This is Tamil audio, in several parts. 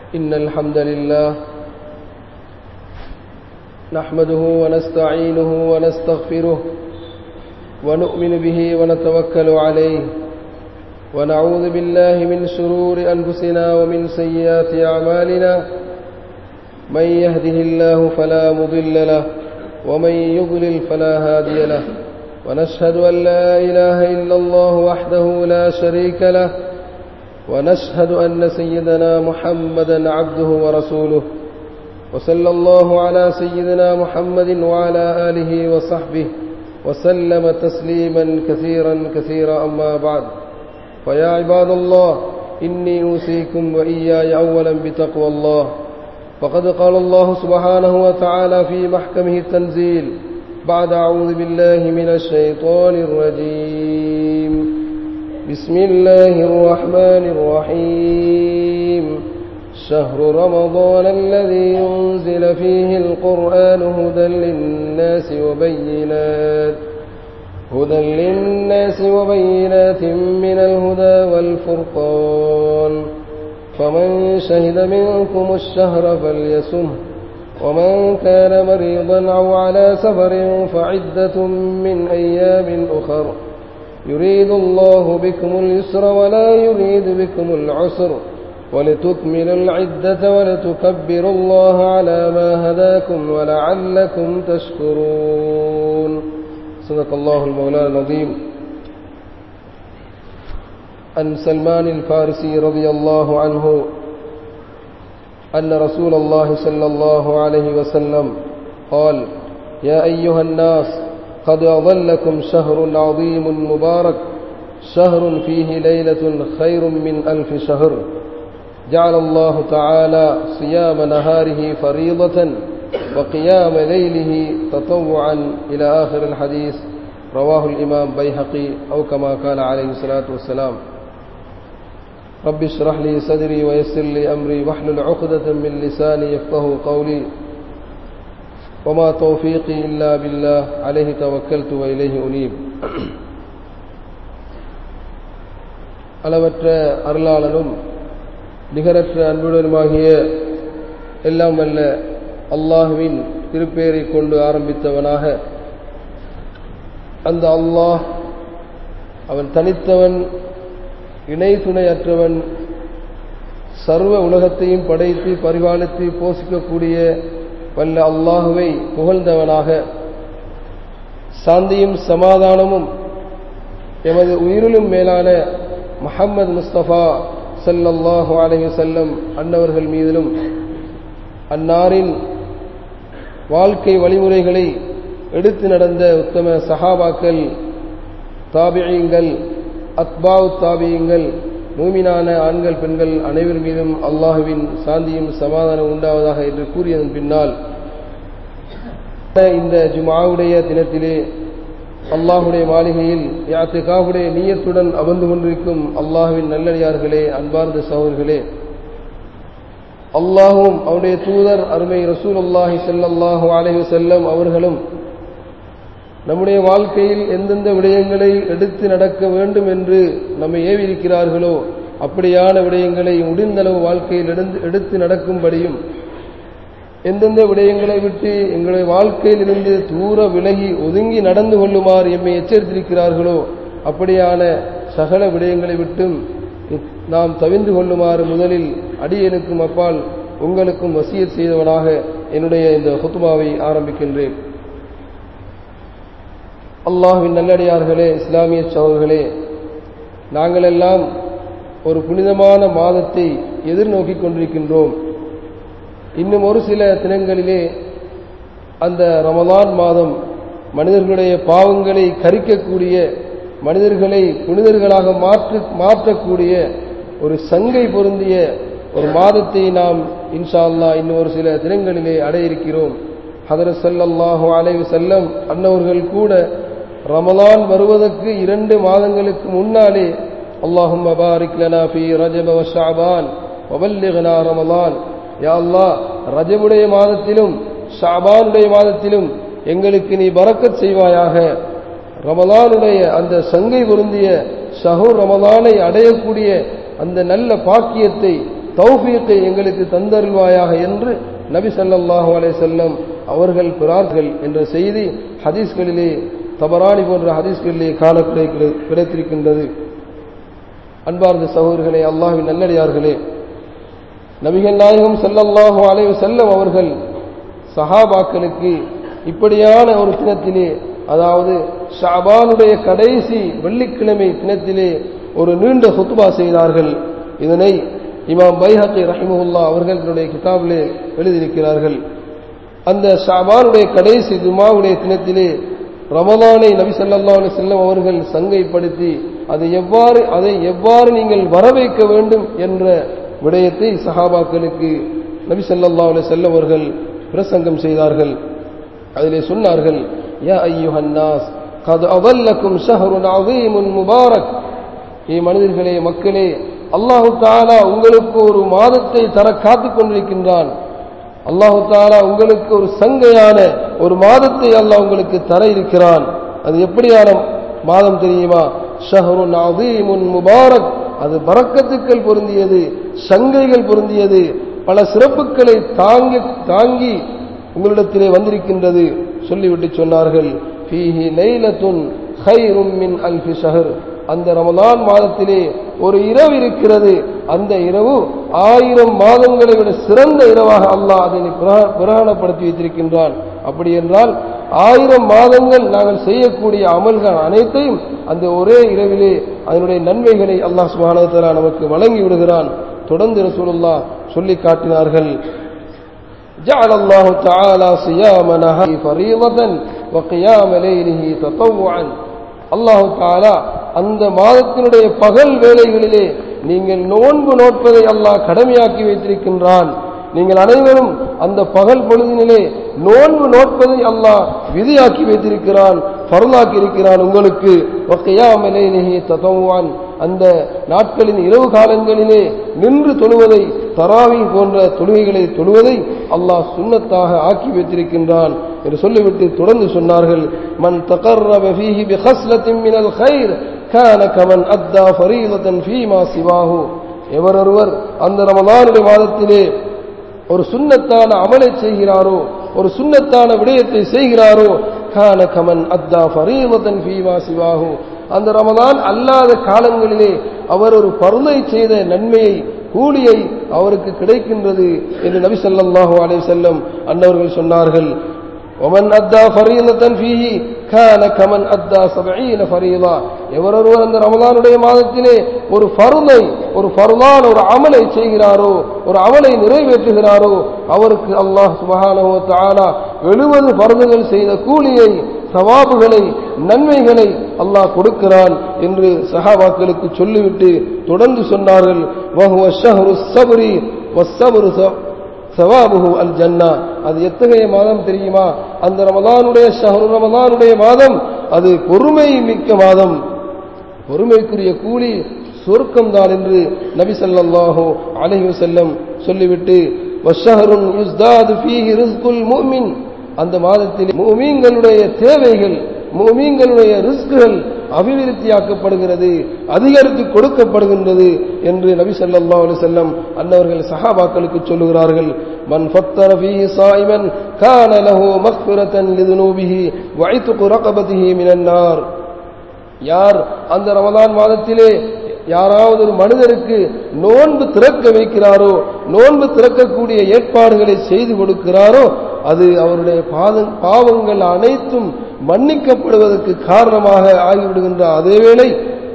إن الحمد لله نحمده ونستعينه ونستغفره ونؤمن به ونتوكل عليه ونعوذ بالله من شرور أنفسنا ومن سيئات أعمالنا من يهده الله فلا مضل له ومن يضلل فلا هادي له ونشهد أن لا إله إلا الله وحده لا شريك له ونشهد أن سيدنا محمدا عبده ورسوله وصلى الله على سيدنا محمد وعلى آله وصحبه وسلم تسليما كثيرا كثيرا أما بعد فيا عباد الله إني أوصيكم وإياي أولا بتقوى الله فقد قال الله سبحانه وتعالى في محكمه التنزيل بعد أعوذ بالله من الشيطان الرجيم بسم الله الرحمن الرحيم شهر رمضان الذي ينزل فيه القرآن هدى للناس وبينات هدى للناس وبينات من الهدى والفرقان فمن شهد منكم الشهر فليسمه ومن كان مريضا أو على سفر فعدة من أيام أخر يريد الله بكم اليسر ولا يريد بكم العسر ولتكملوا العدة ولتكبروا الله على ما هداكم ولعلكم تشكرون صدق الله المولى العظيم عن سلمان الفارسي رضي الله عنه أن رسول الله صلى الله عليه وسلم قال يا أيها الناس قد أظلكم شهر عظيم مبارك شهر فيه ليلة خير من ألف شهر جعل الله تعالى صيام نهاره فريضة وقيام ليله تطوعا إلى آخر الحديث رواه الإمام بيهقي أو كما قال عليه الصلاة والسلام رب اشرح لي صدري ويسر لي أمري واحلل عقدة من لساني يفقه قولي وما توفيقي إلا بالله عليه توكلت وإليه أنيب அளவற்ற அருளாளனும் நிகரற்ற அன்புடனுமாகிய எல்லாம் வல்ல அல்லாஹுவின் திருப்பேரை கொண்டு ஆரம்பித்தவனாக அந்த அல்லாஹ் அவன் தனித்தவன் இணை துணையற்றவன் சர்வ உலகத்தையும் படைத்து பரிபாலித்து போஷிக்கக்கூடிய வல்ல அல்லாஹுவை புகழ்ந்தவனாக சாந்தியும் சமாதானமும் எமது உயிரிலும் மேலான முஹம்மது முஸ்தபா சல்லல்லாஹு அலஹி செல்லம் அன்னவர்கள் மீதிலும் அன்னாரின் வாழ்க்கை வழிமுறைகளை எடுத்து நடந்த உத்தம சஹாபாக்கள் தாபியங்கள் அத்பாவு தாபியங்கள் மூமினான ஆண்கள் பெண்கள் அனைவர் மீதும் அல்லாஹுவின் சாந்தியும் சமாதானம் உண்டாவதாக என்று கூறியதன் பின்னால் இந்த ஜுமாவுடைய தினத்திலே அல்லாஹுடைய மாளிகையில் யாத்துகாவுடைய நீயத்துடன் அமர்ந்து கொண்டிருக்கும் அல்லாஹுவின் நல்லடியார்களே அன்பார்ந்த சகோதர்களே அல்லாஹும் அவருடைய தூதர் அருமை ரசூல் அல்லாஹி செல்லல்லாஹு அலைஹு செல்லம் அவர்களும் நம்முடைய வாழ்க்கையில் எந்தெந்த விடயங்களை எடுத்து நடக்க வேண்டும் என்று நம்மை ஏவிருக்கிறார்களோ அப்படியான விடயங்களை முடிந்தளவு வாழ்க்கையில் எடுத்து நடக்கும்படியும் எந்தெந்த விடயங்களை விட்டு எங்களுடைய வாழ்க்கையில் இருந்து தூர விலகி ஒதுங்கி நடந்து கொள்ளுமாறு எம்மை எச்சரித்திருக்கிறார்களோ அப்படியான சகல விடயங்களை விட்டும் நாம் தவிந்து கொள்ளுமாறு முதலில் அடியனுக்கும் அப்பால் உங்களுக்கும் வசிய செய்தவனாக என்னுடைய இந்த ஹுத்துமாவை ஆரம்பிக்கின்றேன் அல்லாஹுவின் நல்லடியார்களே இஸ்லாமிய சகோதர்களே நாங்கள் எல்லாம் ஒரு புனிதமான மாதத்தை எதிர்நோக்கி கொண்டிருக்கின்றோம் இன்னும் ஒரு சில தினங்களிலே அந்த ரமதான் மாதம் மனிதர்களுடைய பாவங்களை கரிக்கக்கூடிய மனிதர்களை புனிதர்களாக மாற்று மாற்றக்கூடிய ஒரு சங்கை பொருந்திய ஒரு மாதத்தை நாம் இன்ஷா அல்லா இன்னும் ஒரு சில தினங்களிலே அடைய இருக்கிறோம் ஹதரத் சல்லல்லாஹு அலைவு செல்லம் அன்னவர்கள் கூட ரமலான் வருவதற்கு இரண்டு மாதங்களுக்கு முன்னாலே அல்லாஹும் மபாரிக் லனா ஃபி ரஜப வ ஷஅபான் வபல்லிக்னா ரமலான் யா அல்லாஹ் ரஜபுடைய மாதத்திலும் ஷாபானுடைய மாதத்திலும் எங்களுக்கு நீ பறக்கத் செய்வாயாக ரமலானுடைய அந்த சங்கை பொருந்திய ஷஹூர் ரமலானை அடையக்கூடிய அந்த நல்ல பாக்கியத்தை தௌஃபீக்கை எங்களுக்கு தந்தருள்வாயாக என்று நபி ஸல்லல்லாஹு அலைஹி வஸல்லம் அவர்கள் பிறார்கள் என்ற செய்தி ஹதீஸ்களிலே தபரானி போன்ற ஹதீஸ்களிலே காண கிடை- கிடைத்திருக்கின்றது அன்பார்ந்த சகோதரர்களே அல்லாஹ்வின் நல்லடியார்களே நபிகள் நாயகம் ஸல்லல்லாஹு அலைஹி வஸல்லம் அவர்கள் சஹாபாக்களுக்கு இப்படியான ஒரு தினத்திலே அதாவது ஷாபானுடைய கடைசி வெள்ளிக்கிழமை தினத்திலே ஒரு நீண்ட ஹுத்பா செய்தார்கள் இதனை இமாம் பைஹக்கி ரஹிமஹுல்லா அவர்கள் தன்னுடைய கிதாபிலே எழுதியிருக்கிறார்கள் அந்த ஷாபானுடைய கடைசி ஜுமாவுடைய தினத்திலே ரமதானை நபி ஸல்லல்லாஹு அலைஹி வஸல்லம் அவர்கள் சங்கைப்படுத்தி அதை எவ்வாறு அதை எவ்வாறு நீங்கள் வரவைக்க வேண்டும் என்ற விடயத்தை சஹாபாக்களுக்கு நபி ஸல்லல்லாஹு அலைஹி வஸல்லம் அவர்கள் பிரசங்கம் செய்தார்கள் அதிலே சொன்னார்கள் யா ஐயுஹன் நாஸ் قد أضلكم شهر عظيم مبارك ஏ மனிதர்களே மக்களே அல்லாஹு தாலா உங்களுக்கு ஒரு மாதத்தை தர காத்துக் கொண்டிருக்கின்றான் அல்லாஹு தாலா உங்களுக்கு ஒரு சங்கையான ஒரு மாதத்தை அல்லாஹ் உங்களுக்கு தர இருக்கிறான் அது எப்படியான மாதம் தெரியுமா ஷஹருன் அதீமுன் முபாரக் அது பறக்கத்துக்கள் பொருந்தியது சங்கைகள் பொருந்தியது பல சிறப்புகளை தாங்கி தாங்கி உங்களிடத்திலே வந்திருக்கின்றது சொல்லிவிட்டு சொன்னார்கள் ஃபீஹி லைலத்துன் خيرٌ மின் அல்ஃபி ஷஹர் அந்த ரமலான் மாதத்திலே ஒரு இரவு இருக்கிறது அந்த இரவு ஆயிரம் மாதங்களை விட சிறந்த இரவாக அல்லாஹ் அதனை பிரா- பிரகடனப்படுத்தி வைத்திருக்கின்றான் அப்படி என்றால் ஆயிரம் மாதங்கள் நாங்கள் செய்யக்கூடிய அமல்கள் அனைத்தையும் அந்த ஒரே இரவிலே அதனுடைய நன்மைகளை அல்லாஹ் சுப்ஹானஹு வ தஆலா நமக்கு வழங்கி விடுகிறான் தொடர்ந்து ரசூலுல்லாஹ் சொல்லி காட்டினார்கள் جعل الله تعالى صيام نهاره فريضة وقيام ليله تطوعا அல்லாஹு தாலா அந்த மாதத்தினுடைய பகல் வேளைகளிலே நீங்கள் நோன்பு நோட்பதை அல்லாஹ் கடமையாக்கி வைத்திருக்கின்றான் நீங்கள் அனைவரும் அந்த பகல் பொழுதினிலே நோன்பு நோட்பதை அல்லாஹ் விதியாக்கி வைத்திருக்கிறான் பருளாக்கி இருக்கிறான் உங்களுக்கு வக்கையாமலேனிஹி ததவான் அந்த நாட்களின் இரவு காலங்களிலே நின்று தொழுவதை தராவி போன்ற தொழுகைகளை தொழுவதை அல்லாஹ் சுன்னத்தாக ஆக்கி வைத்திருக்கின்றான் என்று சொல்லிவிட்டு தொடர்ந்து சொன்னார்கள் மன் தகர்ரப ஃபீஹி பிஹஸ்லத்தின் மினல் கைர் கான கமன் அத்தா ஃபரீதத்தன் ஃபீமா சிவாஹு எவரொருவர் அந்த ரமலானுடைய மாதத்திலே ஒரு சுன்னத்தான அமலை செய்கிறாரோ ஒரு சுன்னத்தான விடயத்தை செய்கிறாரோ கான கமன் அத்தா ஃபரீதத்தன் ஃபீமா சிவாஹு அந்த ரமலான் அல்லாத காலங்களிலே அவர் ஒரு பருளை செய்த நன்மையை கூலியை அவருக்கு கிடைக்கின்றது என்று நபி ஸல்லல்லாஹு அலைஹி வஸல்லம் அன்னவர்கள் சொன்னார்கள் ومن أدى فريضة فيه كان كمن أدى سبعين فريضة எவரொருவர் அந்த ரமலானுடைய மாதத்திலே ஒரு ஃபருளை ஒரு ஃபருளான ஒரு அமலை செய்கிறாரோ ஒரு அமலை நிறைவேற்றுகிறாரோ அவருக்கு அல்லாஹ் சுபஹானஹு வ தஆலா 70 ஃபர்துகள் செய்த கூலியை சவாபுகளை நன்மைகளை அல்லாஹ் கொடுக்கிறான் என்று சஹாபாக்களுக்கு சொல்லிவிட்டு தொடர்ந்து சொன்னார்கள் வஹுவ ஷஹ்ரு ஸப்ரி வஸ்ஸப்ரு சவாபுஹு அல் ஜன்னா அது எத்தகைய மாதம் தெரியுமா அந்த ரமலானுடைய ஷஹரு ரமலானுடைய மாதம் அது பொறுமை மிக்க மாதம் பொறுமைக்குரிய கூலி சொர்க்கம்தான் என்று நபி ஸல்லல்லாஹு அலைஹி வஸல்லம் சொல்லிவிட்டு வஷஹருன் யுஸ்தாது ஃபீஹி ரிஸ்குல் முஃமின் அந்த மாதத்தில் முஃமீன்களுடைய தேவைகள் முஃமீன்களுடைய ரிஸ்குகள் அபிவிருத்தியாக்கப்படுகிறது அதிகரித்து கொடுக்கப்படுகின்றது என்று நபி ஸல்லல்லாஹு அலைஹி வஸல்லம் அன்னவர்கள் சஹாபாக்களுக்கு சொல்லுகிறார்கள் மன் ஃபத்தர ஃபீஹி ஸாயிமன் கான லஹு மக்ஃபிரத்தன் லிதுனூபிஹி வஇத்கு ரகபதிஹி மினன் நார் யார் அந்த ரமலான் மாதத்திலே யாராவது ஒரு மனிதருக்கு நோன்பு திறக்க வைக்கிறாரோ நோன்பு திறக்கக்கூடிய ஏற்பாடுகளை செய்து கொடுக்கிறாரோ அது அவருடைய பாதங் பாவங்கள் அனைத்தும் மன்னிக்கப்படுவதற்கு காரணமாக ஆகிவிடுகின்ற அதேவேளை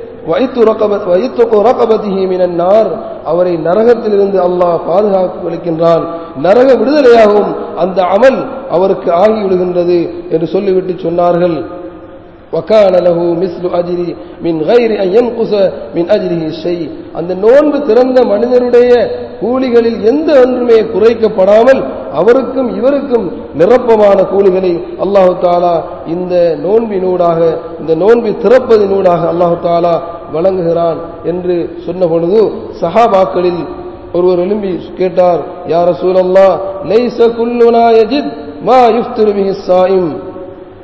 வைத்துறக்கபதிஹீமினார் அவரை நரகத்திலிருந்து அல்லாஹ் பாதுகாப்பு அளிக்கின்றான் நரக விடுதலையாகவும் அந்த அமல் அவருக்கு ஆகிவிடுகின்றது என்று சொல்லிவிட்டு சொன்னார்கள் وكان له مثل أجر من غير أن ينقص من أجره شيء அந்த நோன்பு திறந்த மனிதருடைய கூலிகளில் எந்த ஒன்றுமே குறைக்கப்படாமல் அவருக்கும் இவருக்கும் நிரப்பமான கூலிகளை அல்லாஹு தாலா இந்த நோன்பினூடாக இந்த நோன்பை திறப்பதினூடாக அல்லாஹு தாலா வழங்குகிறான் என்று சொன்ன பொழுது சஹாபாக்களில் ஒருவர் எழும்பி கேட்டார் யார சூழல்லா லைச குல்லுனா யஜித் மா யுஃப்திரு பிஹி ஸாயிம்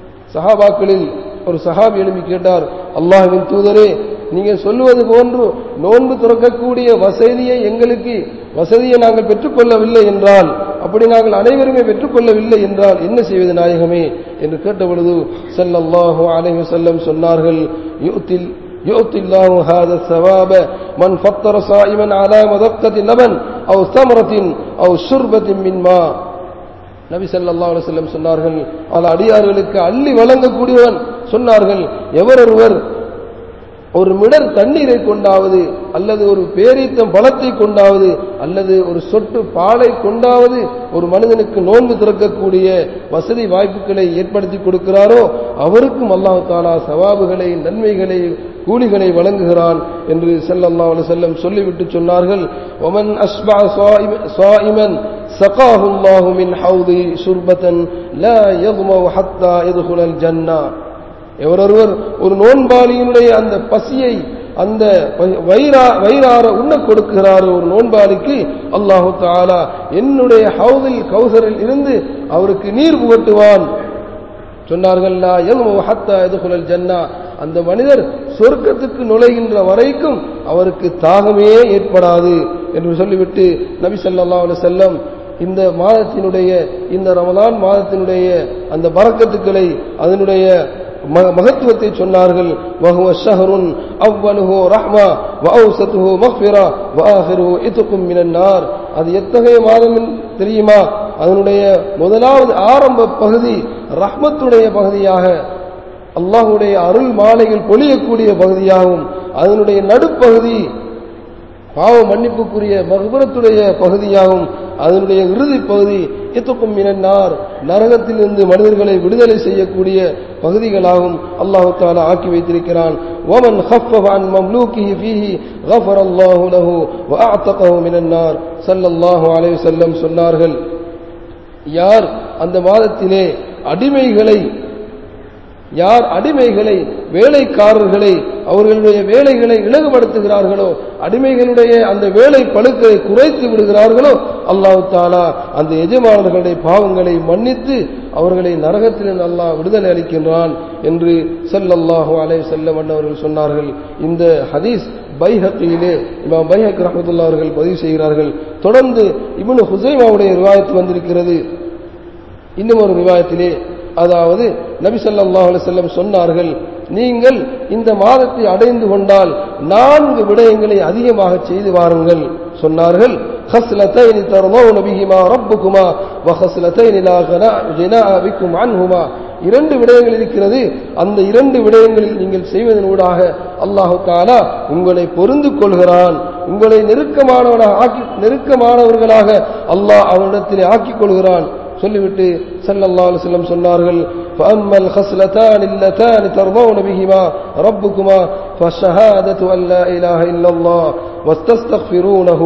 சஹாபாக்களில் ஒரு சஹாபி எழுப்பி கேட்டார் அல்லாஹ்வின் தூதரே நீங்க சொல்லுவது போன்று நோன்பு துறக்கக்கூடிய வசதியை எங்களுக்கு வசதியை நாங்கள் பெற்றுக்கொள்ளவில்லை என்றால் அப்படி நாங்கள் அனைவருமே பெற்றுக்கொள்ளவில்லை என்றால் என்ன செய்வது நாயகமே என்று கேட்டபொழுது ஸல்லல்லாஹு அலைஹி வஸல்லம் சொன்னார்கள் யுத்தில் يؤتي الله هذا الثواب من فطر صائما على مذقة لبن أو ثمرة أو شربة من ماء நபி ஸல்லல்லாஹு அலைஹி வஸல்லம் சொன்னார்கள் பல அடியார்களுக்கு அள்ளி வழங்கக்கூடியவன் சொன்னார்கள் எவரொருவர் ஒரு மிடர் தண்ணீரை கொண்டாவது அல்லது ஒரு பேரீத்தம் பழத்தை கொண்டாவது அல்லது ஒரு சொட்டு பாலை கொண்டாவது ஒரு மனிதனுக்கு நோன்பு திறக்கக்கூடிய வசதி வாய்ப்புகளை ஏற்படுத்தி கொடுக்கிறாரோ அவருக்கும் அல்லாஹ் தாலா சவாபுகளை நன்மைகளை கூலிகளை வழங்குகிறான் என்று ஸல்லல்லாஹு அலைஹி வஸல்லம் சொல்லிவிட்டு சொன்னார்கள் ஒமன் அஸ்பா சாயிமன் سقاه الله من حوضه شربة لا يظمأ حتى يدخل الجنة எவரொருவர் ஒரு நோன்பாளியினுடைய அந்த பசியை அந்த வயிறா வயிறார உண்ண கொடுக்கிறாரோ ஒரு நோன்பாளிக்கு அல்லாஹு தாலா என்னுடைய ஹவுதில் கௌசரில் இருந்து அவருக்கு நீர் புகட்டுவான் சொன்னார்கள் ஜன்னா அந்த மனிதர் சொர்க்கத்துக்கு நுழைகின்ற வரைக்கும் அவருக்கு தாகமே ஏற்படாது என்று சொல்லிவிட்டு நபி ஸல்லல்லாஹு அலைஹி வஸல்லம் இந்த மாதத்தினுடைய இந்த ரமலான் மாதத்தினுடைய அந்த பறக்கத்துக்களை அதனுடைய ம- மகத்துவத்தை சொன்னார்கள் வஹுவ ஷஹருன் அவ்வலுஹு ரஹ்மா வஅவ்சத்துஹு மக்ஃபிரா வஆஹிருஹு இத்கும் மினன் நார் அது எத்தகைய மாதம் என்று தெரியுமா அதனுடைய முதலாவது ஆரம்ப பகுதி ரஹ்மத்துடைய பகுதியாக அல்லாஹ்வுடைய அருள் மாலைகள் பொழியக்கூடிய பகுதியாகவும் அதனுடைய நடுப்பகுதி பாவ மன்னிப்புக்குரிய மகுபரத்துடைய பகுதியாகும் அதனுடைய இறுதி பகுதி இத்துக்கும் மினன்னார் நரகத்திலிருந்து மனிதர்களை விடுதலை செய்யக்கூடிய பகுதிகளாகும் அல்லாஹு தாலா ஆக்கி வைத்திருக்கிறான் ஓமன் ஹஃபஃப் அன் மம்லூக்கிஹி ஃபீஹி غفر الله له واعتقه من النار ஸல்லல்லாஹு அலைஹி வஸல்லம் சொன்னார்கள் யார் அந்த மாதத்திலே அடிமைகளை யார் அடிமைகளை வேலைக்காரர்களை அவர்களுடைய வேலைகளை இலகுபடுத்துகிறார்களோ அடிமைகளுடைய அந்த வேலை பழுக்களை குறைத்து விடுகிறார்களோ அல்லாஹ் தாலா அந்த எஜமானர்களுடைய பாவங்களை மன்னித்து அவர்களை நரகத்திலிருந்து அல்லாஹ் விடுதலை அளிக்கின்றான் என்று ஸல்லல்லாஹு அலைஹி வஸல்லம் அவர்கள் சொன்னார்கள் இந்த ஹதீஸ் பைஹக்கியிலே இமாம் பைஹக் ரஹ்மத்துல்லாஹி அவர்கள் பதிவு செய்கிறார்கள் தொடர்ந்து இப்னு ஹுசைமாவுடைய ரிவாயத் வந்திருக்கிறது இன்னும் ஒரு ரிவாயத்திலே அதாவது நபி ஸல்லல்லாஹு அலைஹி வஸல்லம் சொன்னார்கள் நீங்கள் இந்த மாதத்தை அடைந்து கொண்டால் நான்கு விடயங்களை அதிகமாக செய்து வாருங்கள் சொன்னார்கள் خصلتين ترضون بهما ربكما وخصلتين لا غناء بكم عنهما இரண்டு விடயங்கள் இருக்கிறது அந்த இரண்டு விடயங்களில் நீங்கள் செய்வதன் ஊடாக அல்லாஹு தாலா உங்களை பொருந்து கொள்கிறான் உங்களை நெருக்கமானவனாக ஆக்கி நெருக்கமானவர்களாக அல்லாஹ் அவனிடத்திலே ஆக்கிக் கொள்கிறான் சொல்லிவிட்டு ஸல்லல்லாஹு அலைஹி வஸல்லம் சொன்னார்கள் فأما الخصلتان اللتان ترضون بهما ربكما فالشهادة أن لا إله إلا الله واستغفرونه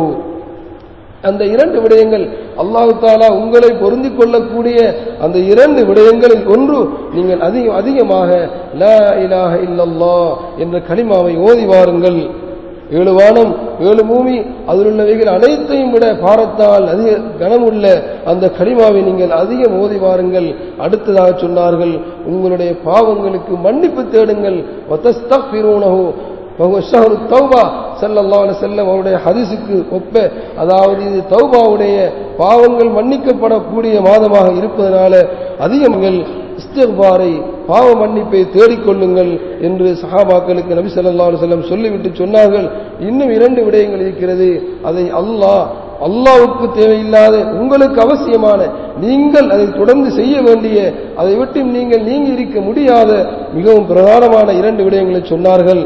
அந்த இரண்டு விடயங்கள் அல்லாஹு தாலா உங்களை பொருந்திக் கொள்ளக்கூடிய அந்த இரண்டு விடயங்களில் ஒன்று நீங்கள் அதிக அதிகமாக லா இலாஹ இல்லல்லாஹ் என்ற கலிமாவை ஓதி வாருங்கள் ஏழு வானம் ஏழு பூமி அதில் உள்ளவைகள் அனைத்தையும் விட பாரத்தால் அதிக கனமுள்ள அந்த கலிமாவை நீங்கள் அதிகம் ஓதி வாருங்கள் அடுத்ததாக சொன்னார்கள் உங்களுடைய பாவங்களுக்கு மன்னிப்பு தேடுங்கள் வத்தஸ்தக்ஃபிரூனஹு வஹுவ ஷஹ்ரு தௌபா ஸல்லல்லாஹு அலைஹி வஸல்லம் அவருடைய ஹதீஸுக்கு ஒப்ப அதாவது இது தௌபாவுடைய பாவங்கள் மன்னிக்கப்படக்கூடிய மாதமாக இருப்பதனால அதிகங்கள் இஸ்திக்பாரை பாவ மன்னிப்பை தேடிக்கொள்ளுங்கள் என்று சஹாபாக்களுக்கு நபி ஸல்லல்லாஹு அலைஹி வஸல்லம் சொல்லிவிட்டு சொன்னார்கள் இன்னும் இரண்டு விடயங்கள் இருக்கிறது அதை அல்லாஹ் அல்லாவுக்கு தேவையில்லாத உங்களுக்கு அவசியமான நீங்கள் அதை தொடர்ந்து செய்ய வேண்டிய அதை விட்டு நீங்கள் நீங்கி இருக்க முடியாத மிகவும் பிரதானமான இரண்டு விடயங்களை சொன்னார்கள்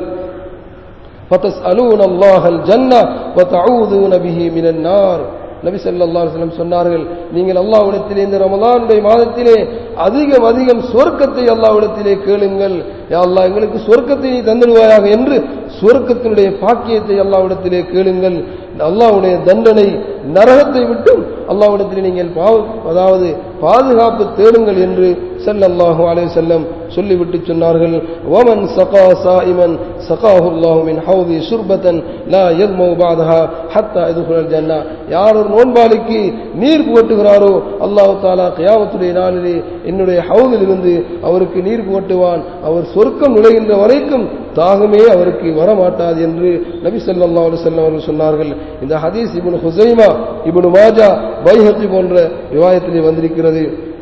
فتسألون الله الجنة وتعوذون به من النار நபி ஸல்லல்லாஹு அலைஹி வஸல்லம் சொன்னார்கள் நீங்கள் அல்லாஹ்விடத்திலே இந்த ரமலானுடைய மாதத்திலே அதிகம் அதிகம் சொர்க்கத்தை அல்லாஹ்விடத்திலே கேளுங்கள் யா அல்லாஹ் எங்களுக்கு சொர்க்கத்தை நீ தந்துடுவாயாக என்று சொர்க்கத்தினுடைய பாக்கியத்தை அல்லாஹ்விடத்திலே கேளுங்கள் அல்லாஹ்வுடைய தண்டனை நரகத்தை விட்டும் அல்லாஹ்விடத்திலே நீங்கள் பாவ அதாவது பாதுகாப்பு தேடுங்கள் என்று ஸல்லல்லாஹு அலைஹி வஸல்லம் சொல்லிவிட்டு சொன்னார்கள் வமன் சகா சாயிமன் சகாஹு அல்லாஹு மின் ஹௌதி ஷுர்பத்தன் லா யத்மு பஅதஹா ஹத்தா யதுகுல் ஜன்னா யார் ஒரு நோன்பாளிக்கு நீர் புகட்டுகிறாரோ அல்லாஹ் தஆலா கியாமத்துடைய நாளிலே என்னுடைய ஹவுதில் இருந்து அவருக்கு நீர் புகட்டுவான் அவர் சொர்க்கம் நுழைகின்ற வரைக்கும் தாகமே அவருக்கு வரமாட்டாது என்று நபி ஸல்லல்லாஹு அலைஹி வஸல்லம் அவர்கள் சொன்னார்கள் இந்த ஹதீஸ் இப்னு ஹுசைமா இப்னு மாஜா பைஹத்தி போன்ற ரிவாயத்திலே வந்திருக்கிறது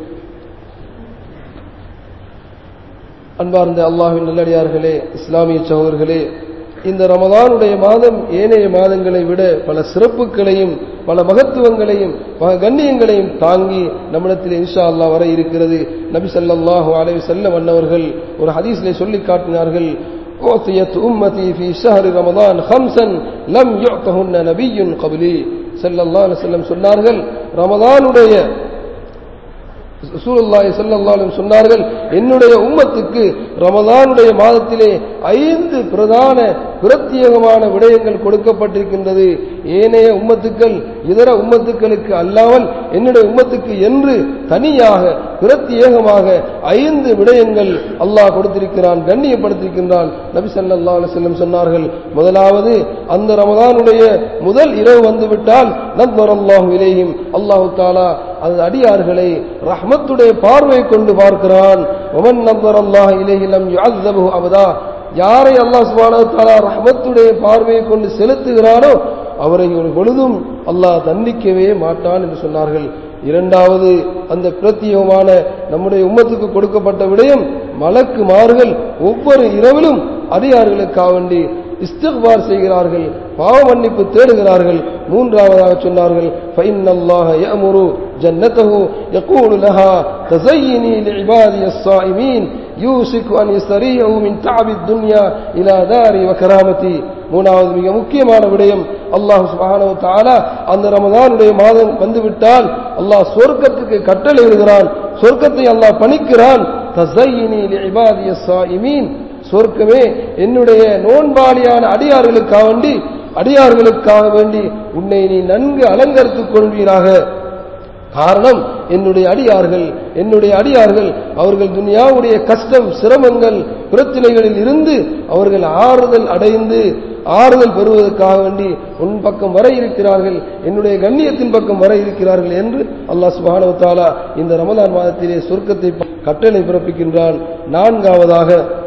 அன்பார்ந்த அல்லாஹ்வின் நல்லடியார்களே இஸ்லாமிய சகோதரர்களே இந்த ரமதானுடைய மாதம் ஏனைய மாதங்களை விட பல சிறப்புகளையும் பல மகத்துவங்களையும் பல கண்ணியங்களையும் தாங்கி நம்மிடத்தில் இன்ஷா அல்லாஹ் வர இருக்கிறது நபி ஸல்லல்லாஹு அலைஹி வஸல்லம் அன்னவர்கள் ஒரு ஹதீஸிலே சொல்லி காட்டினார்கள் أعطيت أمتي في شهر رمضان خمسا لم يعطهن نبي قبلي صلى الله عليه وسلم சொன்னார்கள் ரமதானுடைய ரசூலுல்லாஹி ஸல்லல்லாஹு அலைஹி சொன்னார்கள் என்னுடைய உம்மத்துக்கு ரமதானுடைய மாதத்திலே ஐந்து பிரதான பிரத்யேகமான விடயங்கள் கொடுக்கப்பட்டிருக்கின்றது ஏனைய உம்மத்துக்கள் இதர உம்மத்துக்களுக்கு அல்லாமல் என்னுடைய உம்மத்துக்கு என்று தனியாக பிரத்யேகமாக ஐந்து விடயங்கள் அல்லாஹ் கொடுத்திருக்கிறான் கண்ணியப்படுத்திருக்கின்றான் நபி ஸல்லல்லாஹு அலைஹி வஸல்லம் சொன்னார்கள் முதலாவது அந்த ரமதானுடைய முதல் இரவு வந்துவிட்டால் நத்வரல்லாஹு இலைஹிம் அல்லாஹு தஆலா அந்த அடியார்களை ரஹ்மத்துடைய பார்வை கொண்டு பார்க்கிறான் ஒமன் நம்பர் அல்லாஹ் இலைஹிலம் யுஅzzபு அபதா யாரை அல்லாஹ் சுப்ஹானஹு தஆலா ரஹ்மத்துடைய பார்வையை கொண்டு செலுத்துகிறானோ அவரை ஒரு பொழுதும் அல்லாஹ் தண்டிக்கவே மாட்டான் என்று சொன்னார்கள் இரண்டாவது அந்த பிரத்யேகமான நம்முடைய உம்மத்துக்கு கொடுக்கப்பட்ட விடயம் மலக்கு மாறுகள் ஒவ்வொரு இரவிலும் அடியார்களுக்காக வேண்டி இஸ்திக்பார் செய்கிறார்கள் பாவ மன்னிப்பு தேடுகிறார்கள் மூன்றாவதாக சொன்னார்கள் فإن الله يأمر جنته يقول لها تزيني لعبادي الصائمين يوشك أن يستريعوا من تعب الدنيا إلى داري وكرامتي மூணாவது மிக முக்கியமான விடயம் அல்லாஹ் சுப்ஹானஹு தஆலா அந்த ரமதானுடைய மாதம் வந்துவிட்டால் அல்லாஹ் சொர்க்கத்துக்கு கட்டளை இடுகிறான் சொர்க்கத்தை அல்லாஹ் பணிக்கிறான் தஸையினி லிஇபாதிய ஸாயிமீன் சொர்க்கமே என்னுடைய நோன்பாளியான அடியார்களுக்காக வேண்டி அடியார்களுக்காக வேண்டி உன்னை நீ நன்கு அலங்கரித்துக் கொள்வீராக காரணம் என்னுடைய அடியார்கள் என்னுடைய அடியார்கள் அவர்கள் துனியாவுடைய கஷ்டம் சிரமங்கள் பிரச்சனைகளில் இருந்து அவர்கள் ஆறுதல் அடைந்து ஆறுதல் பெறுவதற்காக வேண்டி உன் பக்கம் வர இருக்கிறார்கள் என்னுடைய கண்ணியத்தின் பக்கம் வர இருக்கிறார்கள் என்று அல்லாஹ் சுப்ஹானஹு தஆலா இந்த ரமலான் மாதத்திலே சொர்க்கத்தை கட்டளை பிறப்பிக்கின்றான் நான்காவதாக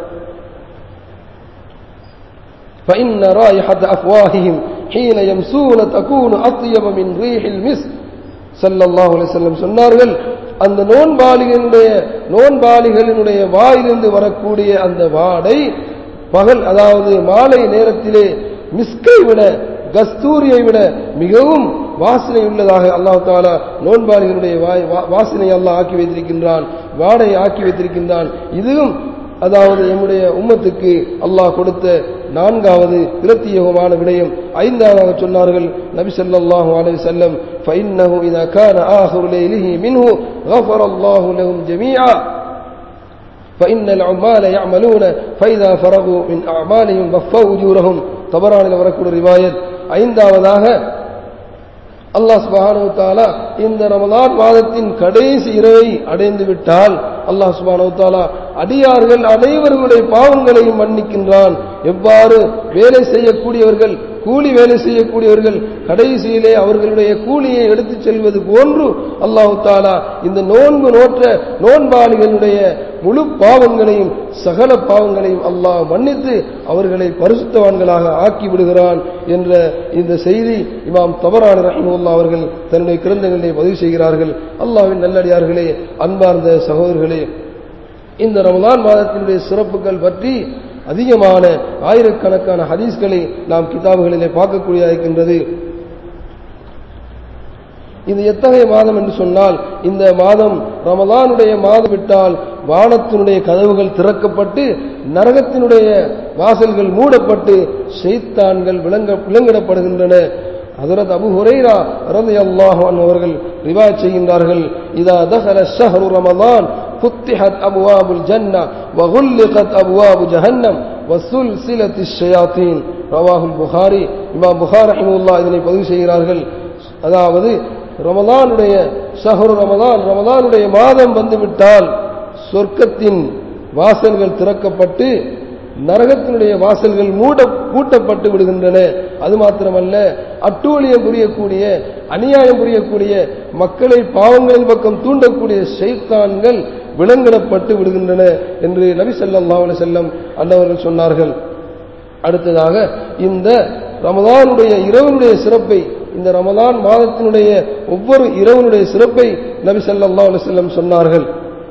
فإن رائحة أفواههم حين يمسون تكون أطيب من ريح المسك சல்லல்லாஹு அலைஹி வஸல்லம் சொன்னார்கள் அந்த நோன்பாளிகளுடைய நோன்பாளிகளினுடைய வாயிலிருந்து வரக்கூடிய அந்த வாடை பகல் அதாவது மாலை நேரத்திலே மிஸ்கை விட கஸ்தூரியை விட மிகவும் வாசனை உள்ளதாக அல்லாஹ் தாலா நோன்பாளிகளுடைய வாசனை அல்லாஹ் ஆக்கி வைத்திருக்கின்றான் வாடை ஆக்கி வைத்திருக்கின்றான் இதுவும் அதாவது நம்முடைய உம்மத்துக்கு அல்லாஹ் கொடுத்த நான்காவது பிரத்தியோகமான விடயம் ஐந்தாவது சொன்னார்கள் நபி ஸல்லல்லாஹு அலைஹி வஸல்லம் فإنه إذا كان آخر ليله منه غفر الله لهم جميعا فإن العمال يعملون فإذا فرغوا من أعمالهم وفوا أجورهم தபரானில் வரக்கூடிய ரிவாயத் ஐந்தாவதாக அல்லாஹ் சுபானு தாலா இந்த ரமலான் மாதத்தின் கடைசி இரவை அடைந்து விட்டால் அல்லாஹ் சுபானு தாலா அடியார்கள் அனைவர்களுடைய பாவங்களையும் மன்னிக்கின்றான் எவ்வாறு வேலை செய்யக்கூடியவர்கள் கூலி வேலை செய்யக்கூடியவர்கள் கடைசியிலே அவர்களுடைய கூலியை எடுத்துச் செல்வது போன்று அல்லாஹு தாலா இந்த நோன்பு நோற்ற நோன்பாளிகளுடைய முழு பாவங்களையும் சகல பாவங்களையும் அல்லாஹ் மன்னித்து அவர்களை பரிசுத்தவான்களாக ஆக்கி விடுகிறான் என்ற இந்த செய்தி இமாம் தவறான ரஹிமுல்லா அவர்கள் தன்னுடைய கிரந்தங்களிலே பதிவு செய்கிறார்கள் அல்லாஹ்வின் நல்லடியார்களே அன்பார்ந்த சகோதரர்களே இந்த ரமலான் மாதத்தினுடைய சிறப்புகள் பற்றி அதிகமான ஆயிரக்கணக்கான ஹதீஸ்களை நாம் கிதாபுகளிலே பார்க்கக்கூடியதாக இருக்கின்றது இது எத்தகைய மாதம் என்று சொன்னால் இந்த மாதம் ரமலானுடைய மாதம் விட்டால் வானத்தினுடைய கதவுகள் திறக்கப்பட்டு நரகத்தினுடைய வாசல்கள் மூடப்பட்டு ஷைத்தான்கள் விளங்க விலங்கிடப்படுகின்றன ஹதரத் அபு ஹுரைரா ரலியல்லாஹு அன்ஹு அவர்கள் ரிவாயத் செய்கின்றார்கள் இதா தஹல ஷஹ்ரு ரமலான் فتحت أبواب الجنة وغلقت أبواب جهنم وسلسلة الشياطين رواه البخاري இமாம் புகார் ரஹிமுல்லா இதனை பதிவு செய்கிறார்கள் அதாவது ரமலானுடைய ஷஹரு ரமலான் ரமலானுடைய மாதம் வந்துவிட்டால் சொர்க்கத்தின் வாசல்கள் திறக்கப்பட்டு நரகத்தினுடைய வாசல்கள் மூட பூட்டப்பட்டு விடுகின்றன அது மாத்திரமல்ல அட்டூழியம் புரியக்கூடிய அநியாயம் புரியக்கூடிய மக்களை பாவங்களின் பக்கம் தூண்டக்கூடிய ஷைத்தான்கள் விலங்கிடப்பட்டு விடுகின்றன என்று நபி ஸல்லல்லாஹு அலைஹி வஸல்லம் அன்னவர்கள் சொன்னார்கள் அடுத்ததாக இந்த ரமதானுடைய இரவனுடைய சிறப்பை இந்த ரமதான் மாதத்தினுடைய ஒவ்வொரு இரவனுடைய சிறப்பை நபி ஸல்லல்லாஹு அலைஹி வஸல்லம் சொன்னார்கள்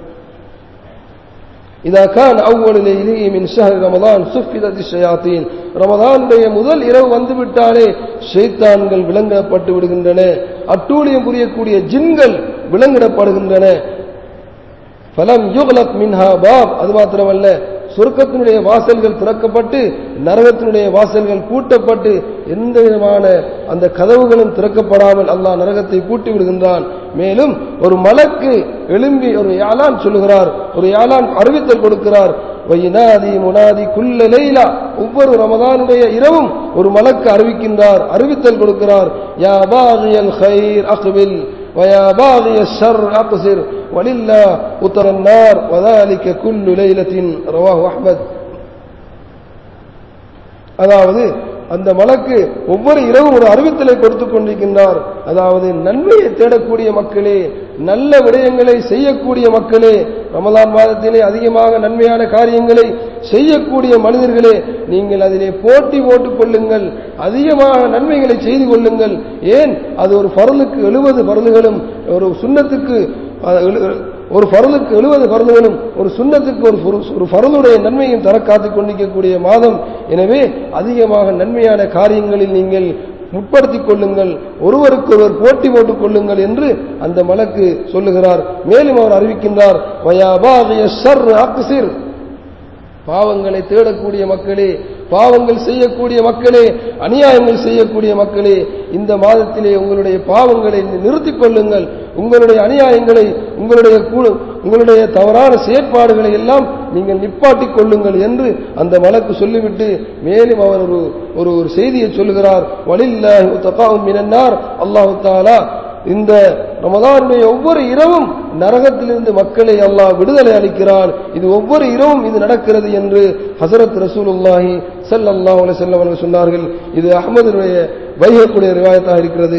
இதா கான் அவ்வளவு இலேயே மின் ஷஹர் ரமதான் சுஃபிதத் ஷயாத்தீன் ரமதானுடைய முதல் இரவு வந்துவிட்டாலே ஷைத்தான்கள் விலங்கப்பட்டு விடுகின்றன அட்டூழியம் புரியக்கூடிய ஜின்கள் விலங்கிடப்படுகின்றன ஃபலம் யுக்லக் மின்ஹா பாப் அது மாத்திரமல்ல சொர்க்கத்தினுடைய வாசல்கள் திறக்கப்பட்டு நரகத்தினுடைய வாசல்கள் பூட்டப்பட்டு எந்த விதமான அந்த கதவுகளும் திறக்கப்படாமல் அல்லாஹ் நரகத்தை பூட்டி விடுகின்றான் மேலும் ஒரு மலக்கு எழும்பி ஒரு யாலான் சொல்லுகிறார் ஒரு யாலான் அறிவித்தல் கொடுக்கிறார் வைனாதி முனாதி குல்ல லைலா ஒவ்வொரு ரமதானுடைய இரவும் ஒரு மலக்கு அறிவிக்கின்றார் அறிவித்தல் கொடுக்கிறார் யா பாகியல் ஹைர் அக்பில் ويا باغي الشر أقصر ولله أطر النار وذلك كل ليلة رواه أحمد அதாவது அந்த மலக்கு ஒவ்வொரு இரவும் ஒரு அறிவித்தலை கொடுத்துக் கொண்டிருக்கின்றார் அதாவது நன்மையை தேடக்கூடிய மக்களே நல்ல விடயங்களை செய்யக்கூடிய மக்களே ரமலான் மாதத்திலே அதிகமாக நன்மையான காரியங்களை செய்யக்கூடிய மனிதர்களே நீங்கள் அதிலே போட்டி போட்டுக் கொள்ளுங்கள் அதிகமாக நன்மைகளை செய்து கொள்ளுங்கள் ஏன் அது ஒரு பரலுக்கு எழுபது பரலுகளும் ஒரு சுண்ணத்துக்கு ஒரு பரலுக்கு எழுபது பரலுகளும் ஒரு சுண்ணத்துக்கு ஒரு ஒரு பரலுடைய நன்மையும் தர காத்துக் கொண்டிருக்கக்கூடிய மாதம் எனவே அதிகமாக நன்மையான காரியங்களில் நீங்கள் முற்படுத்திக் கொள்ளுங்கள் ஒருவருக்கொருவர் போட்டி போட்டுக் கொள்ளுங்கள் என்று அந்த மலக்கு சொல்லுகிறார் மேலும் அவர் அறிவிக்கின்றார் பாவங்களை தேடக்கூடிய மக்களே பாவங்கள் செய்யக்கூடிய மக்களே அநியாயங்கள் செய்யக்கூடிய மக்களே இந்த மாதத்திலே உங்களுடைய பாவங்களை நிறுத்திக் கொள்ளுங்கள் உங்களுடைய அநியாயங்களை உங்களுடைய உங்களுடைய தவறான செயற்பாடுகளை எல்லாம் நீங்கள் நிப்பாட்டிக் கொள்ளுங்கள் என்று அந்த மலக்கு சொல்லிவிட்டு மேலும் அவர் ஒரு ஒரு ஒரு செய்தியை சொல்லுகிறார் வலில்லாஹ் அல்லாஹு தாலா இந்த ரமதானுடைய ஒவ்வொரு இரவும் நரகத்திலிருந்து மக்களை அல்லாஹ் விடுதலை அளிக்கிறான் இது ஒவ்வொரு இரவும் இது நடக்கிறது என்று ஹசரத் ரசூலுல்லாஹி சல்லல்லாஹு அலைஹி வஸல்லம் அவர்கள் சொன்னார்கள் இது அகமதுடைய வைகக்கூடிய ரிவாயத்தாக இருக்கிறது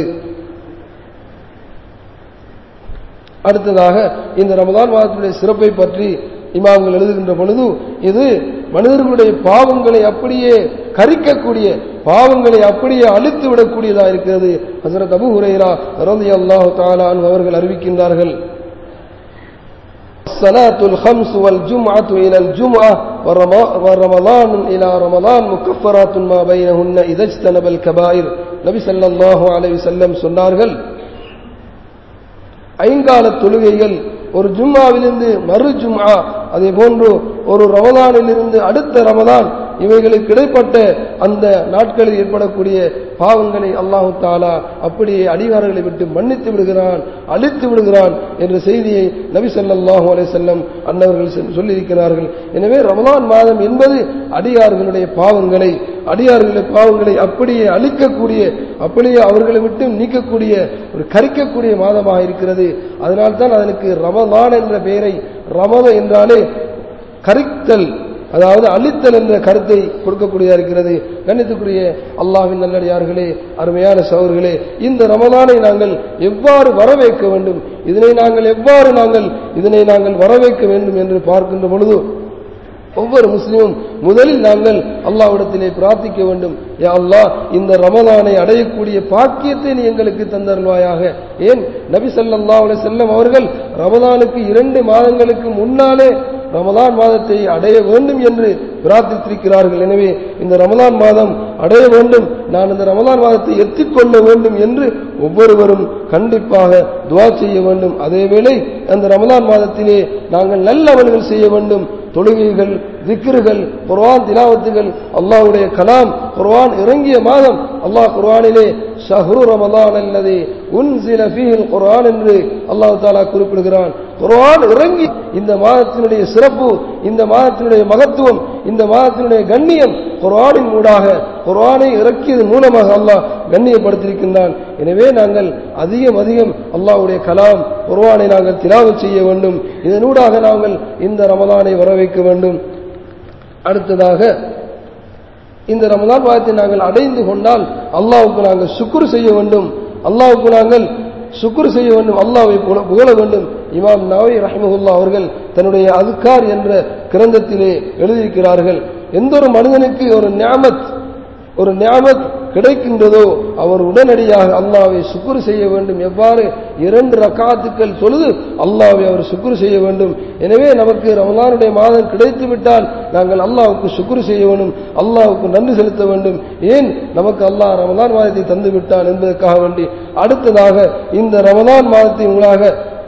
அடுத்ததாக இந்த ரமதான் மாதத்துடைய சிறப்பை பற்றி இமாம்கள் எழுதுகின்ற பொழுது இது மனிதர்களுடைய பாவங்களை அப்படியே கரிக்கக்கூடிய பாவங்களை அப்படியே அழித்து விடக்கூடியதாக இருக்கிறது ஹசரத் அபு ஹுரைரா ரதி அல்லாஹு தாலான் அவர்கள் அறிவிக்கின்றார்கள் الصلاة الخمس والجمعة إلى الجمعة ورمضان إلى رمضان مكفرات ما بينهن إذا اجتنب الكبائر நபி ஸல்லல்லாஹு அலைஹி வஸல்லம் சொன்னார்கள் ஐங்கால தொழுகைகள் ஒரு ஜும்மாவிலிருந்து மறு ஜும்மா அதே போன்று ஒரு ரமதானிலிருந்து அடுத்த ரமதான் இவைகளுக்கு இடைப்பட்ட அந்த நாட்களில் ஏற்படக்கூடிய பாவங்களை அல்லாஹு தாலா அப்படியே அடிகாரர்களை விட்டு மன்னித்து விடுகிறான் அழித்து விடுகிறான் என்ற செய்தியை நபி ஸல்லல்லாஹு அலைஹி வஸல்லம் அன்னவர்கள் சொல்லியிருக்கிறார்கள் எனவே ரமலான் மாதம் என்பது அடியார்களுடைய பாவங்களை அடியார்களுடைய பாவங்களை அப்படியே அழிக்கக்கூடிய அப்படியே அவர்களை விட்டு நீக்கக்கூடிய ஒரு கரிக்கக்கூடிய மாதமாக இருக்கிறது அதனால்தான் அதற்கு ரமலான் என்ற பெயரை ரமத என்றாலே கரித்தல் அதாவது அழித்தல் என்ற கருத்தை கொடுக்கக்கூடியதா இருக்கிறது கண்ணியத்துக்குரிய அல்லாஹின் நல்லடியார்களே அருமையான சவர்களே இந்த ரமலானை நாங்கள் எவ்வாறு வரவேற்க வேண்டும் இதனை நாங்கள் எவ்வாறு நாங்கள் இதனை நாங்கள் வரவேற்க வேண்டும் என்று பார்க்கின்ற பொழுது ஒவ்வொரு முஸ்லீமும் முதலில் நாங்கள் அல்லாவிடத்திலே பிரார்த்திக்க வேண்டும் யா அல்லாஹ் இந்த ரமதானை அடையக்கூடிய பாக்கியத்தை நீ எங்களுக்கு தந்தருள்வாயாக ஏன் நபி ஸல்லல்லாஹு அலைஹி வஸல்லம் அவர்கள் ரமதானுக்கு இரண்டு மாதங்களுக்கு முன்னாலே ரமலான் மாதத்தை அடைய வேண்டும் என்று பிரார்த்தித்திருக்கிறார்கள் எனவே இந்த ரமலான் மாதம் அடைய வேண்டும் நான் இந்த ரமலான் மாதத்தை எத்திக்கொள்ள வேண்டும் என்று ஒவ்வொருவரும் கண்டிப்பாக துவா செய்ய வேண்டும் அதேவேளை அந்த ரமலான் மாதத்திலே நாங்கள் நல்ல அமல்கள் செய்ய வேண்டும் தொழுகைகள் திக்ருகள் குர்ஆன் திலாவத்துகள் அல்லாஹ்வுடைய கலாம் குர்ஆன் இறங்கிய மாதம் அல்லாஹ் குர்ஆனிலே ஷஹ்ரு ரமலான் அல்லது உன்சில ஃபீஹில் குர்ஆன் என்று அல்லாஹ் தஆலா குறிப்பிடுகிறான் குர்ஆன் இறங்கி இந்த மாதத்தினுடைய சிறப்பு இந்த மாதத்தினுடைய மகத்துவம் இந்த மாதத்தினுடைய கண்ணியம் குர்ஆனின் மூடாக குர்ஆனை இறக்கியதன் மூலமாக அல்லாஹ் கண்ணியப்படுத்தியிருக்கின்றான் எனவே நாங்கள் அதிகம் அதிகம் அல்லாஹ்வுடைய கலாம் குர்ஆனை நாங்கள் திலாவத் செய்ய வேண்டும் இதனூடாக நாங்கள் இந்த ரமலானை வர வைக்க வேண்டும் அடுத்ததாக இந்த ரமலான் மாதத்தை நாங்கள் அடைந்து கொண்டால் அல்லாஹ்வுக்கு நாங்கள் சுக்குர் செய்ய வேண்டும் அல்லாஹ்வுக்கு நாங்கள் சுக்குர் செய்ய வேண்டும் அல்லாஹ்வை புகழ- புகழ வேண்டும் இமாம் நவவி ரஹ்மஹுல்லா அவர்கள் தன்னுடைய அதுக்கார் என்ற கிரந்தத்திலே எழுதியிருக்கிறார்கள் எந்த ஒரு மனிதனுக்கு ஒரு ஞாமத் ஒரு ஞாமத் கிடைக்கின்றதோ அவர் உடனடியாக அல்லாஹ்வை சுக்குர் செய்ய வேண்டும் எவ்வாறு இரண்டு ரக்காத்துக்கள் தொழுது அல்லாஹ்வை அவர் சுக்குர் செய்ய வேண்டும் எனவே நமக்கு ரமலானுடைய மாதம் கிடைத்து விட்டால் நாங்கள் அல்லாஹ்வுக்கு சுக்குர் செய்ய வேண்டும் அல்லாஹ்வுக்கு நன்றி செலுத்த வேண்டும் ஏன் நமக்கு அல்லாஹ் ரமலான் மாதத்தை தந்து விட்டான் என்பதற்காக வேண்டி அடுத்ததாக இந்த ரமலான் மாதத்தின் மூலமாக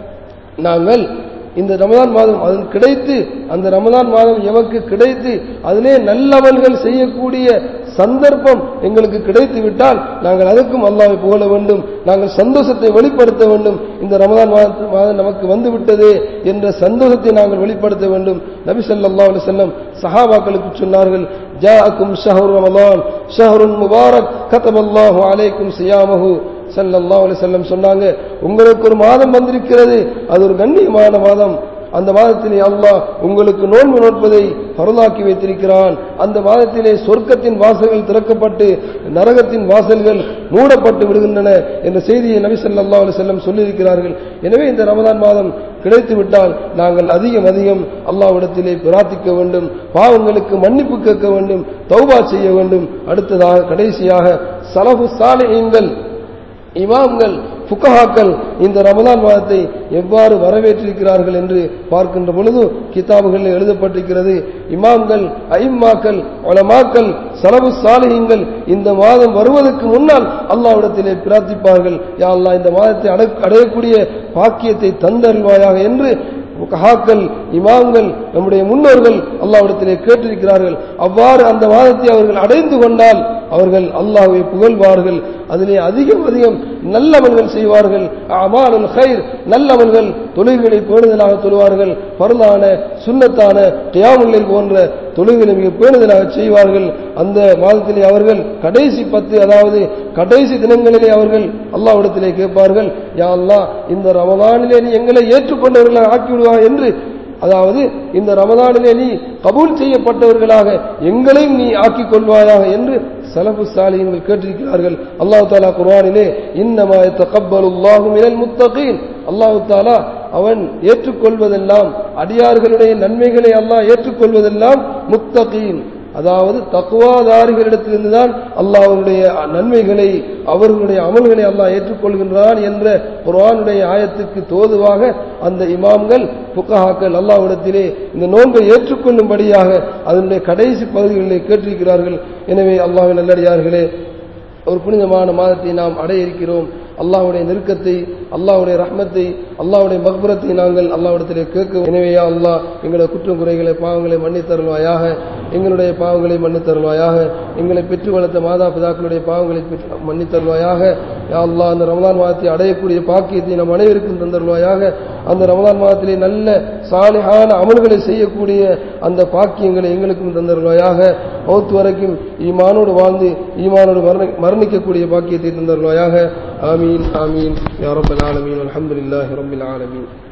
நாங்கள் இந்த ரமலான் மாதம் அது கிடைத்து அந்த ரமலான் மாதம் எமக்கு கிடைத்து அதிலே நல்லவல்கள் செய்யக்கூடிய சந்தர்ப்பம் எங்களுக்கு கிடைத்து விட்டால் நாங்கள் அதற்கும் அல்லாஹ்வை புகழ வேண்டும் நாங்கள் சந்தோஷத்தை வெளிப்படுத்த வேண்டும் இந்த ரமலான் மாதம் மாதம் நமக்கு வந்து விட்டதே என்ற சந்தோஷத்தை நாங்கள் வெளிப்படுத்த வேண்டும் நபி ஸல்லல்லாஹு அலைஹி வஸல்லம் சஹாபாக்களுக்கு சொன்னார்கள் ஜாஅக்கும் ஷஹ்ரு ரமலான் ஷஹ்ருன் முபாரக் கதபல்லாஹு அலைக்கும் சியாமஹு ஸல்லல்லாஹு அலைஹி வஸல்லம் சொன்னாங்க உங்களுக்கு ஒரு மாதம் வந்திருக்கிறது அது ஒரு கண்ணியமான மாதம் அந்த மாதத்திலே அல்லாஹ் உங்களுக்கு நோன்பு நோட்பதை பரலாக்கி வைத்திருக்கிறான் அந்த மாதத்திலே சொர்க்கத்தின் வாசல்கள் திறக்கப்பட்டு நரகத்தின் வாசல்கள் மூடப்பட்டு விடுகின்றன என்ற செய்தியை நபி ஸல்லல்லாஹு அலைஹி வஸல்லம் சொல்லியிருக்கிறார்கள் எனவே இந்த ரமலான் மாதம் கிடைத்து விட்டால் நாங்கள் அதிகம் அதிகம் அல்லாஹ்விடத்திலே பிரார்த்திக்க வேண்டும் பாவங்களுக்கு மன்னிப்பு கேட்க வேண்டும் தௌபா செய்ய வேண்டும் அடுத்ததாக கடைசியாக சலஃபு சாலிஹீன்கள் இமாம்கள் புக்கஹாக்கள் இந்த ரமலான் மாதத்தை எவ்வாறு வரவேற்றிருக்கிறார்கள் என்று பார்க்கின்ற பொழுது கிதாபுகளில் எழுதப்பட்டிருக்கிறது இமாம்கள் ஐம்மாக்கள் உலமாக்கள் சலபு சாலிஹீன்கள் இந்த மாதம் வருவதற்கு முன்னால் அல்லாஹ்விடத்திலே பிரார்த்திப்பார்கள் யா அல்லாஹ் இந்த மாதத்தை அடை- அடையக்கூடிய பாக்கியத்தை தந்தருள்வாயாக என்று ஹாக்கள் இமாம்கள் நம்முடைய முன்னோர்கள் அல்லாஹ்விடத்திலே கேட்டிருக்கிறார்கள் அவ்வாறு அந்த மாதத்தை அவர்கள் அடைந்து கொண்டால் அவர்கள் அல்லாஹ்வை புகழ்வார்கள் அதிலே அதிகம் அதிகம் நல்லவர்கள் செய்வார்கள் அமாலுல் ஹைர் நல்லவர்கள் தொழுகைகளை பேணுதலாக தொழுவார்கள் பருளான சுன்னத்தான கியாமுல்லை போன்ற தொழுகைகளை மிக பேணுதலாக செய்வார்கள் அந்த மாதத்திலே அவர்கள் கடைசி பத்து அதாவது கடைசி தினங்களிலே அவர்கள் அல்லாஹ்விடத்திலே கேட்பார்கள் யா அல்லாஹ் இந்த ரமலானிலே நீ எங்களை ஏற்றுக்கொண்டவர்களாக ஆக்கிவிடுவா என்று அதாவது இந்த ரமதானிலே நீ கபூல் செய்யப்பட்டவர்களாக எங்களையும் நீ ஆக்கிக் கொள்வாயாக என்று சலபு சாலியங்கள் கேட்டிருக்கிறார்கள் அல்லாஹ் தாலா குர்ஆனிலே இன்னமா தகப்பலுல்லாஹு மினல் முத்தகீன் அல்லாஹ் தாலா அவன் ஏற்றுக்கொள்வதெல்லாம் அடியார்களுடைய நன்மைகளை அல்லாஹ் ஏற்றுக்கொள்வதெல்லாம் முத்தகீன் அதாவது தக்குவாதாரிகளிடத்திலிருந்து தான் அல்லாஹ் அவருடைய நன்மைகளை அவர்களுடைய அமல்களை அல்லாஹ் ஏற்றுக்கொள்கின்றான் என்ற குர்ஆனுடைய ஆயத்துக்கு தோதுவாக அந்த இமாம்கள் புக்கஹாக்கள் அல்லாஹ்விடத்திலே இந்த நோன்பை ஏற்றுக்கொள்ளும்படியாக அதனுடைய கடைசி பகுதிகளிலே கேட்டிருக்கிறார்கள் எனவே அல்லாஹ்வின் நல்லடியார்களே ஒரு புனிதமான மாதத்தை நாம் அடைய இருக்கிறோம் அல்லாஹ்வுடைய நெருக்கத்தை அல்லாஹ்வுடைய ரஹ்மத்தை அல்லாஹ்வுடைய மக்பரத்தை நாங்கள் அல்லாஹ்விடத்திலே கேட்க எனவே யா அல்லாஹ் எங்களுடைய குற்றம் குறைகளை பாவங்களை மன்னித் தருவாயாக எங்களுடைய பாவங்களை மன்னித் தருவாயாக எங்களை பெற்று வளர்த்த மாதா பிதாக்களுடைய பாவங்களை பெற்று மன்னித் தருவாயாக யா அல்லாஹ் அந்த ரமலான் மாதத்தை அடையக்கூடிய பாக்கியத்தை நம் அனைவருக்கும் தந்தருவாயாக அந்த ரமலான் மாதத்திலே நல்ல சாலிஹான அமல்களை செய்யக்கூடிய அந்த பாக்கியங்களை எங்களுக்கும் தந்தருவாயாக மௌத் வரைக்கும் ஈமானோடு வாழ்ந்து ஈமானோடு மரண- மரணிக்கக்கூடிய பாக்கியத்தை தந்தருவாயாக ஆமீன் ஆமீன் யா ரப்பல் ஆலமீன் அல்ஹம்துலில்லாஹி ரப்பில் ஆலமீன்